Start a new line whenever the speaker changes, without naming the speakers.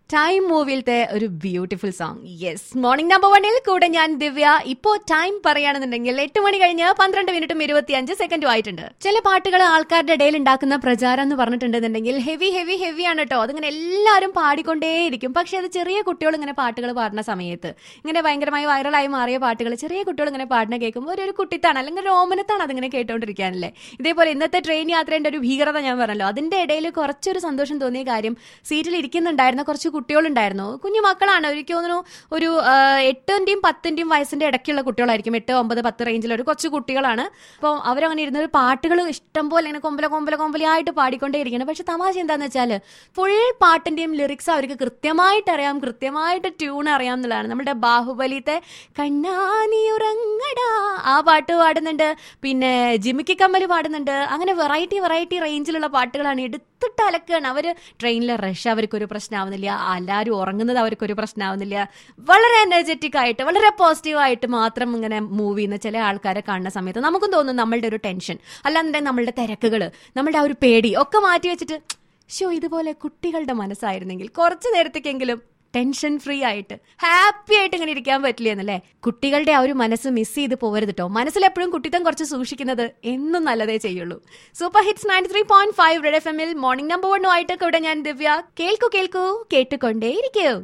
time മൂവിയിലത്തെ ഒരു beautiful song yes morning number വണ്ണിൽ കൂടെ ഞാൻ ദിവ്യ ഇപ്പോ ടൈം പറയുകയാണെന്നുണ്ടെങ്കിൽ എട്ട് മണി കഴിഞ്ഞ് പന്ത്രണ്ട് മിനിറ്റും ഇരുപത്തി അഞ്ച് സെക്കൻഡും ആയിട്ടുണ്ട് ചില പാട്ടുകൾ ആൾക്കാരുടെ ഇടയിൽ ഉണ്ടാക്കുന്ന പ്രചാരം എന്ന് പറഞ്ഞിട്ടുണ്ടെന്നുണ്ടെങ്കിൽ ഹെവി ഹെവി ഹെവി ആണ് കേട്ടോ അതിങ്ങനെ എല്ലാവരും പാടിക്കൊണ്ടേയിരിക്കും പക്ഷെ അത് ചെറിയ കുട്ടികൾ ഇങ്ങനെ പാട്ടുകൾ പാടുന്ന സമയത്ത് ഇങ്ങനെ ഭയങ്കരമായി വൈറലായി മാറിയ പാട്ടുകൾ ചെറിയ കുട്ടികൾ ഇങ്ങനെ പാടുന്ന കേൾക്കുമ്പോൾ ഒരു ഒരു കുട്ടിത്താണ് അല്ലെങ്കിൽ ഒരു ഓമനത്താണ് അതിങ്ങനെ കേട്ടോണ്ടിരിക്കാനല്ലേ ഇതേപോലെ ഇന്നത്തെ ട്രെയിൻ യാത്രേന്റെ ഒരു ഭീകരത ഞാൻ പറഞ്ഞല്ലോ അതിന്റെ ഇടയിൽ കുറച്ചൊരു സന്തോഷം തോന്നിയ കാര്യം സീറ്റിൽ ഇരിക്കുന്നുണ്ടായിരുന്ന കുറച്ച് കുട്ടികളുണ്ടായിരുന്നു കുഞ്ഞു മക്കളാണ് എനിക്ക് തോന്നുന്നു ഒരു ആ, എട്ടിന്റെയും പത്തിന്റെയും വയസ്സിന്റെ ഇടയ്ക്കുള്ള കുട്ടികളായിരിക്കും എട്ട് ഒമ്പത് പത്ത് റേഞ്ചിൽ ഒരു കുറച്ച് കുട്ടികളാണ് അപ്പോൾ അവരങ്ങനെ ഇരുന്ന ഒരു പാട്ടുകൾ ഇഷ്ടം പോലെ ഇങ്ങനെ കൊമ്പല കൊമ്പല കൊമ്പലയായിട്ട് പാടിക്കൊണ്ടേ ഇരിക്കണം പക്ഷെ തമാശ എന്താന്ന് വെച്ചാൽ ഫുൾ പാട്ടിന്റെയും ലിറിക്സ് അവർക്ക് കൃത്യമായിട്ട് അറിയാം കൃത്യമായിട്ട് ട്യൂൺ അറിയാം എന്നുള്ളതാണ് നമ്മുടെ ബാഹുബലിത്തെ കണ്ണാനി ഉറങ്ങടാ ആ പാട്ട് പാടുന്നുണ്ട് പിന്നെ ജിമിക്കി കമ്മല് പാടുന്നുണ്ട് അങ്ങനെ വെറൈറ്റി വെറൈറ്റി റേഞ്ചിലുള്ള പാട്ടുകളാണ് എടുത്തിട്ട് അലക്കുകയാണ് അവര് ട്രെയിനിലെ റഷ് അവർക്കൊരു പ്രശ്നമാവുന്നില്ല എല്ലാവരും ഉറങ്ങുന്നത് അവർക്കൊരു പ്രശ്നമാവുന്നില്ല വളരെ എനർജറ്റിക് ആയിട്ട് വളരെ പോസിറ്റീവ് ആയിട്ട് മാത്രം ഇങ്ങനെ മൂവ് ചെയ്യുന്ന ചില ആൾക്കാരെ കാണുന്ന സമയത്ത് നമുക്കും തോന്നും നമ്മളുടെ ഒരു ടെൻഷൻ അല്ലാന്നുണ്ടെങ്കിൽ നമ്മളുടെ തിരക്കുകൾ നമ്മളുടെ ആ ഒരു പേടി ഒക്കെ മാറ്റി വെച്ചിട്ട് ഷോ ഇതുപോലെ കുട്ടികളുടെ മനസ്സായിരുന്നെങ്കിൽ കുറച്ചു നേരത്തേക്കെങ്കിലും ടെൻഷൻ ഫ്രീ ആയിട്ട് ഹാപ്പി ആയിട്ട് ഇങ്ങനെ ഇരിക്കാൻ പറ്റില്ല എന്നല്ലേ കുട്ടികളുടെ ആ ഒരു മനസ്സ് മിസ് ചെയ്ത് പോകരുത് കേട്ടോ മനസ്സിൽ എപ്പോഴും കുട്ടിത്തം കുറച്ച് സൂക്ഷിക്കുന്നത് എന്നും നല്ലതേ ചെയ്യുള്ളൂ super hits ninety three point five red F എമ്മിൽ മോർണിംഗ് നമ്പർ വണ്ണുമായിട്ടൊക്കെ ഇവിടെ ഞാൻ ദിവ്യ കേൾക്കൂ കേൾക്കൂ കേട്ടുകൊണ്ടേയിരിക്കൂ